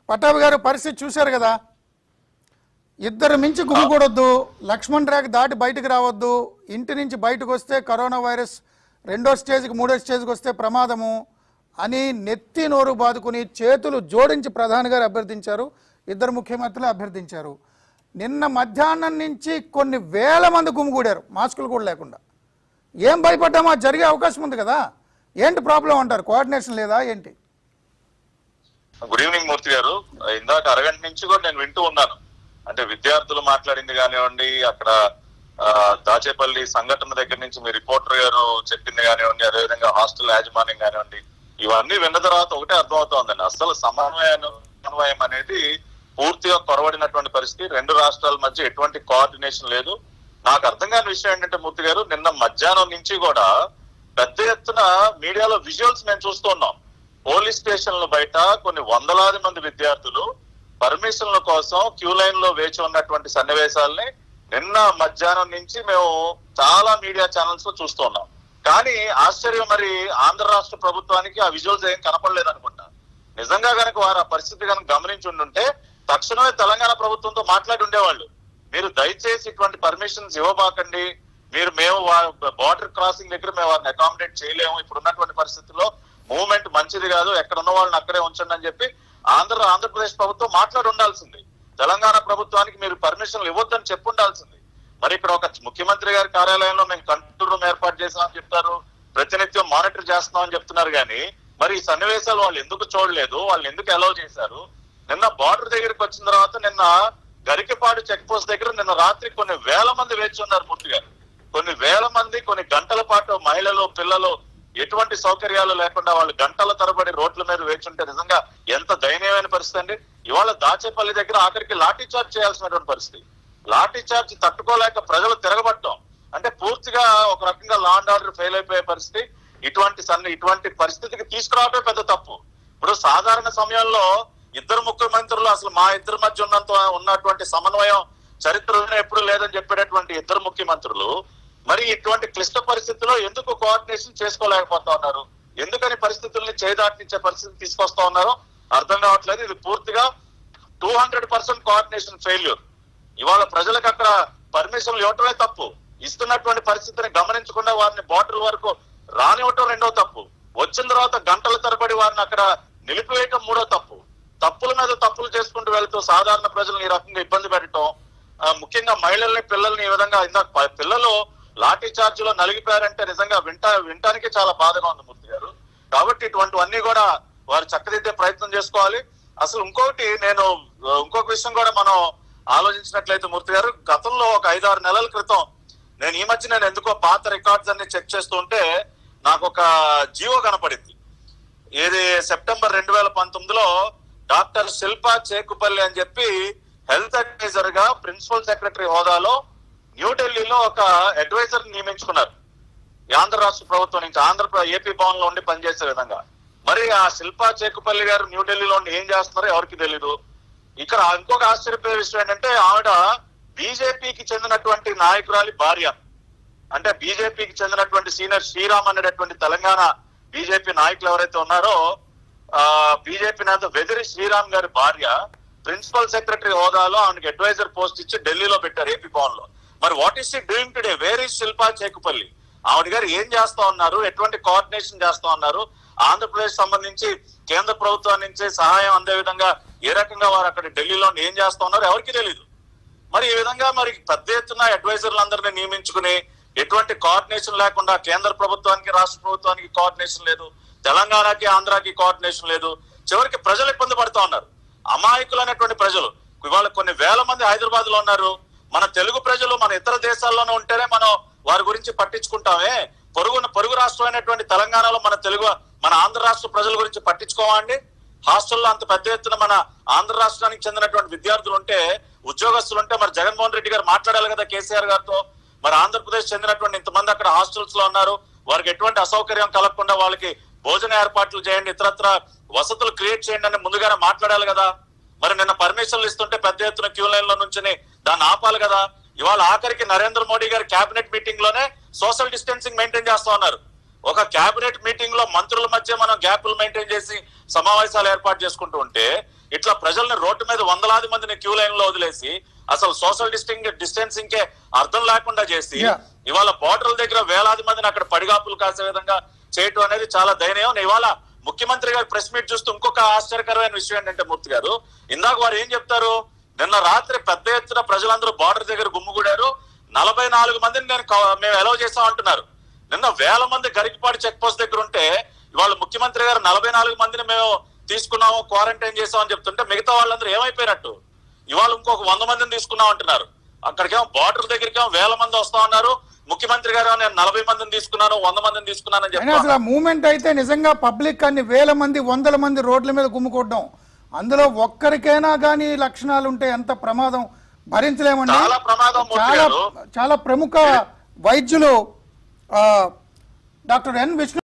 పట్టాభి గారు పరిస్థితి చూశారు కదా ఇద్దరు మించి గుమ్మికూడొద్దు లక్ష్మణ్ రేఖ దాటి బయటకు రావద్దు ఇంటి నుంచి బయటకు వస్తే కరోనా వైరస్ రెండో స్టేజ్కి మూడో స్టేజ్కి వస్తే ప్రమాదము అని నెత్తి నోరు బాదుకుని చేతులు జోడించి ప్రధాని గారు అభ్యర్థించారు ఇద్దరు ముఖ్యమంత్రులు అభ్యర్థించారు నిన్న మధ్యాహ్నం నుంచి కొన్ని వేల మంది గుమిగూడారు మాస్కులు కూడా లేకుండా ఏం భయపడ్డామో అది జరిగే అవకాశం ఉంది కదా ఏంటి ప్రాబ్లం అంటారు కోఆర్డినేషన్ లేదా ఏంటి గుడ్ ఈవినింగ్ మూర్తి గారు ఇందాక అరగంట నుంచి కూడా నేను వింటూ ఉన్నాను అంటే విద్యార్థులు మాట్లాడింది కానివ్వండి అక్కడ ఆ, దాచేపల్లి సంఘటన దగ్గర నుంచి మీ రిపోర్టర్ గారు చెప్పింది కానివ్వండి అదేవిధంగా హాస్టల్ యాజమాన్యం కానివ్వండి ఇవన్నీ విన్న తర్వాత ఒకటే అర్థమవుతోందండి అసలు సమన్వయం సమన్వయం అనేది పూర్తిగా కొరవడినటువంటి పరిస్థితి రెండు రాష్ట్రాల మధ్య ఎటువంటి కోఆర్డినేషన్ లేదు నాకు అర్థం కాని విషయం ఏంటంటే మూర్తి గారు నిన్న మధ్యాహ్నం నుంచి కూడా పెద్ద ఎత్తున మీడియాలో విజువల్స్ మేము చూస్తున్నాం పోలీస్ స్టేషన్ల బయట కొన్ని వందలాది మంది విద్యార్థులు పర్మిషన్ల కోసం క్యూ లైన్ లో వేచి ఉన్నటువంటి సన్నివేశాలని నిన్న మధ్యాహ్నం నుంచి మేము చాలా మీడియా ఛానల్స్ లో చూస్తున్నాం కానీ ఆశ్చర్యం మరి ఆంధ్ర రాష్ట్ర ప్రభుత్వానికి ఆ విజువల్స్ ఏం కనపడలేదు అనుకుంటా నిజంగా కనుక వారు ఆ పరిస్థితి కనుక గమనించి ఉండుంటే తక్షణమే తెలంగాణ ప్రభుత్వంతో మాట్లాడి ఉండేవాళ్ళు మీరు దయచేసి ఇటువంటి పర్మిషన్స్ ఇవ్వబాకండి మీరు మేము బార్డర్ క్రాసింగ్ దగ్గర మేము వారిని అకామిడేట్ చేయలేము ఇప్పుడు ఉన్నటువంటి పరిస్థితుల్లో మూవ్మెంట్ మంచిది కాదు ఎక్కడ ఉన్న వాళ్ళని అక్కడే ఉంచండి అని చెప్పి ఆంధ్ర ఆంధ్రప్రదేశ్ ప్రభుత్వం మాట్లాడి ఉండాల్సింది తెలంగాణ ప్రభుత్వానికి మీరు పర్మిషన్లు ఇవ్వద్దని చెప్పి ఉండాల్సింది మరి ఇక్కడ ఒక ముఖ్యమంత్రి గారి కార్యాలయంలో మేము కంట్రోల్ రూమ్ ఏర్పాటు చేసామని చెప్తారు ప్రతినిత్యం మానిటర్ చేస్తున్నామని చెప్తున్నారు కానీ మరి ఈ సన్నివేశాలు వాళ్ళు ఎందుకు చూడలేదు వాళ్ళు ఎందుకు అలౌ చేశారు నిన్న బార్డర్ దగ్గరికి వచ్చిన తర్వాత నిన్న గరికపాడు చెక్ పోస్ట్ దగ్గర నిన్న రాత్రి కొన్ని వేల మంది వేచి ఉన్నారు పూర్తి గారు కొన్ని వేల మంది కొన్ని గంటల పాటు మహిళలు పిల్లలు ఎటువంటి సౌకర్యాలు లేకుండా వాళ్ళు గంటల తరబడి రోడ్ల మీద వేచి ఉంటే నిజంగా ఎంత దయనీయమైన పరిస్థితి అండి ఇవాళ దాచేపల్లి దగ్గర ఆఖరికి లాఠీ చార్జ్ చేయాల్సినటువంటి పరిస్థితి లాఠీ చార్జ్ తట్టుకోలేక ప్రజలు తిరగబట్టడం అంటే పూర్తిగా ఒక రకంగా లా అండ్ ఆర్డర్ ఫెయిల్ అయిపోయే పరిస్థితి ఇటువంటి సన్ని ఇటువంటి పరిస్థితికి తీసుకురావడమే పెద్ద తప్పు ఇప్పుడు సాధారణ సమయంలో ఇద్దరు ముఖ్యమంత్రులు అసలు మా ఇద్దరి మధ్య ఉన్నంత ఉన్నటువంటి సమన్వయం చరిత్రలో ఎప్పుడు లేదని చెప్పేటటువంటి ఇద్దరు ముఖ్యమంత్రులు మరి ఇటువంటి క్లిష్ట పరిస్థితుల్లో ఎందుకు కోఆర్డినేషన్ చేసుకోలేకపోతా ఉన్నారు ఎందుకని పరిస్థితుల్ని చేదాటించే పరిస్థితి తీసుకొస్తా ఉన్నారు అర్థం కావట్లేదు ఇది పూర్తిగా two hundred percent coordination failure ఇవాళ ప్రజలకు అక్కడ పర్మిషన్లు ఇవ్వటమే తప్పు ఇస్తున్నటువంటి పరిస్థితిని గమనించకుండా వారిని బార్డర్ వరకు రానివ్వటం రెండో తప్పు వచ్చిన తర్వాత గంటల తరబడి వారిని అక్కడ నిలిపివేయటం మూడో తప్పు తప్పుల మీద తప్పులు చేసుకుంటూ వెళ్తూ సాధారణ ప్రజలను ఈ రకంగా ఇబ్బంది పెట్టడం ఆ, ముఖ్యంగా మహిళల్ని పిల్లల్ని ఈ విధంగా ఇందాక ప- పిల్లలు లాఠీ చార్జ్ లో నలిగిపోయారంటే నిజంగా వింటా వినటానికి చాలా బాధగా ఉంది మూర్తి గారు కాబట్టి ఇటువంటివన్నీ కూడా వారు చక్కదిద్దే ప్రయత్నం చేసుకోవాలి అసలు ఇంకొకటి నేను ఆ, ఇంకొక విషయం కూడా మనం ఆలోచించినట్లయితే మూర్తి గారు గతంలో ఒక ఐదారు నెలల క్రితం నేను ఈ మధ్య నేను ఎందుకో పాత రికార్డ్స్ అన్ని చెక్ చేస్తుంటే నాకు ఒక జీవో కనపడింది ఏది సెప్టెంబర్ రెండు వేల పంతొమ్మిదిలో డాక్టర్ శిల్పా చేకుపల్లి అని చెప్పి హెల్త్ అడ్వైజర్ గా ప్రిన్సిపల్ సెక్రటరీ హోదాలో న్యూఢిల్లీలో ఒక అడ్వైజర్ నియమించుకున్నారు ఈ ఆంధ్ర రాష్ట్ర ప్రభుత్వం నుంచి ఆంధ్ర ఏపీ భవన్ లో ఉండి పనిచేసే విధంగా మరి ఆ శిల్పా చేకుపల్లి గారు న్యూఢిల్లీలో ఉండి ఏం చేస్తున్నారో ఎవరికి తెలీదు ఇక్కడ ఇంకొక ఆశ్చర్యపోయే విషయం ఏంటంటే ఆవిడ బీజేపీకి చెందినటువంటి నాయకురాలి భార్య అంటే బీజేపీకి చెందినటువంటి సీనియర్ శ్రీరామ్ అనేటటువంటి తెలంగాణ బీజేపీ నాయకులు ఎవరైతే ఉన్నారో ఆ బీజేపీ నేత వెదిరి శ్రీరామ్ గారి భార్య ప్రిన్సిపల్ సెక్రటరీ హోదాలో ఆమెకి అడ్వైజర్ పోస్ట్ ఇచ్చి ఢిల్లీలో పెట్టారు ఏపీ భవన్ లో మరి what is she doing today where is Shilpa Chekupalli ఆవిడ గారు ఏం చేస్తా ఉన్నారు ఎటువంటి కోఆర్డినేషన్ చేస్తా ఉన్నారు ఆంధ్రప్రదేశ్ సంబంధించి కేంద్ర ప్రభుత్వం నుంచి సహాయం అందే విధంగా ఏ రకంగా వారు అక్కడ ఢిల్లీలో ఏం చేస్తా ఉన్నారు ఎవరికి తెలియదు మరి ఈ విధంగా మరి పెద్ద ఎత్తున అడ్వైజర్లందరినీ నియమించుకుని ఎటువంటి కోఆర్డినేషన్ లేకుండా కేంద్ర ప్రభుత్వానికి రాష్ట్ర ప్రభుత్వానికి కోఆర్డినేషన్ లేదు తెలంగాణకి ఆంధ్రాకి కోఆర్డినేషన్ లేదు చివరికి ప్రజలు ఇబ్బంది పడుతూ ఉన్నారు అమాయకులైనటువంటి ప్రజలు ఇవాళ కొన్ని వేల మంది హైదరాబాద్ లో ఉన్నారు మన తెలుగు ప్రజలు మన ఇతర దేశాల్లోనే ఉంటేనే మనం వారి గురించి పట్టించుకుంటామే పొరుగు పొరుగు రాష్ట్రం అయినటువంటి తెలంగాణలో మన తెలుగు మన ఆంధ్ర రాష్ట్ర ప్రజల గురించి పట్టించుకోమండి హాస్టల్లో అంత పెద్ద ఎత్తున మన ఆంధ్ర రాష్ట్రానికి చెందినటువంటి విద్యార్థులు ఉంటే ఉద్యోగస్తులు ఉంటే మరి జగన్మోహన్ రెడ్డి గారు మాట్లాడాలి కదా కేసీఆర్ గారితో మరి ఆంధ్రప్రదేశ్ చెందినటువంటి ఇంతమంది అక్కడ హాస్టల్స్ లో ఉన్నారు వారికి ఎటువంటి అసౌకర్యం కలగకుండా వాళ్ళకి భోజన ఏర్పాట్లు చేయండి ఇతరత్ర వసతులు క్రియేట్ చేయండి అని ముందుగానే మాట్లాడాలి కదా మరి నిన్న పర్మిషన్లు ఇస్తుంటే పెద్ద ఎత్తున క్యూ లైన్ లో నుంచి దాన్ని ఆపాలి కదా ఇవాళ ఆఖరికి నరేంద్ర మోడీ గారి కేబినెట్ మీటింగ్ లోనే సోషల్ డిస్టెన్సింగ్ మెయింటైన్ చేస్తా ఉన్నారు ఒక కేబినెట్ మీటింగ్ లో మంత్రుల మధ్య మనం గ్యాప్లు మెయింటైన్ చేసి సమావేశాలు ఏర్పాటు చేసుకుంటూ ఉంటే ఇట్లా ప్రజల్ని రోడ్డు మీద వందలాది మందిని క్యూ లైన్ లో వదిలేసి అసలు సోషల్ డిస్టింగ్ డిస్టెన్సింగ్ కే అర్థం లేకుండా చేసి Yeah. ఇవాళ బార్డర్ల దగ్గర వేలాది మందిని అక్కడ పడిగాపులు కాసే విధంగా చేయటం అనేది చాలా దయనీయం ఇవాళ ముఖ్యమంత్రి గారు ప్రెస్ మీట్ చూస్తూ ఇంకొక ఆశ్చర్యకరమైన విషయం ఏంటంటే మూర్తి గారు ఇందాక వారు ఏం చెప్తారు నిన్న రాత్రి పెద్ద ఎత్తున ప్రజలందరూ బార్డర్ దగ్గర గుమ్ముగూడారు నలభై నాలుగు మందిని నేను క- మేము ఎలవ్ చేసాం అంటున్నారు నిన్న వేల మంది గరికపాడు చెక్ పోస్ట్ దగ్గర ఉంటే ఇవాళ ముఖ్యమంత్రి గారు నలభై నాలుగు మందిని మేము తీసుకున్నాము క్వారంటైన్ చేసాం అని చెప్తుంటే మిగతా వాళ్ళందరూ ఏమైపోయినట్టు ఇవాళ ఇంకొక వంద మందిని తీసుకున్నాం అంటున్నారు అక్కడికేమో బార్డర్ దగ్గరికేమో వేల మంది వస్తా ఉన్నారు ముఖ్యమంత్రి గారు నేను నలభై మందిని తీసుకున్నాను వంద మందిని తీసుకున్నానని అయినా చెప్పి అసలు ఆ మూమెంట్ అయితే నిజంగా పబ్లిక్ అన్ని వేల మంది వందల మంది రోడ్ల మీద గుమ్ముకోవడం అందులో ఒక్కరికైనా కానీ లక్షణాలు ఉంటే ఎంత ప్రమాదం భరించలేమండి చాలా ప్రమాదం మూర్తి చాలా గారు. చాలా ప్రముఖ వైద్యులు ఆ, డాక్టర్ ఎన్ విష్ణు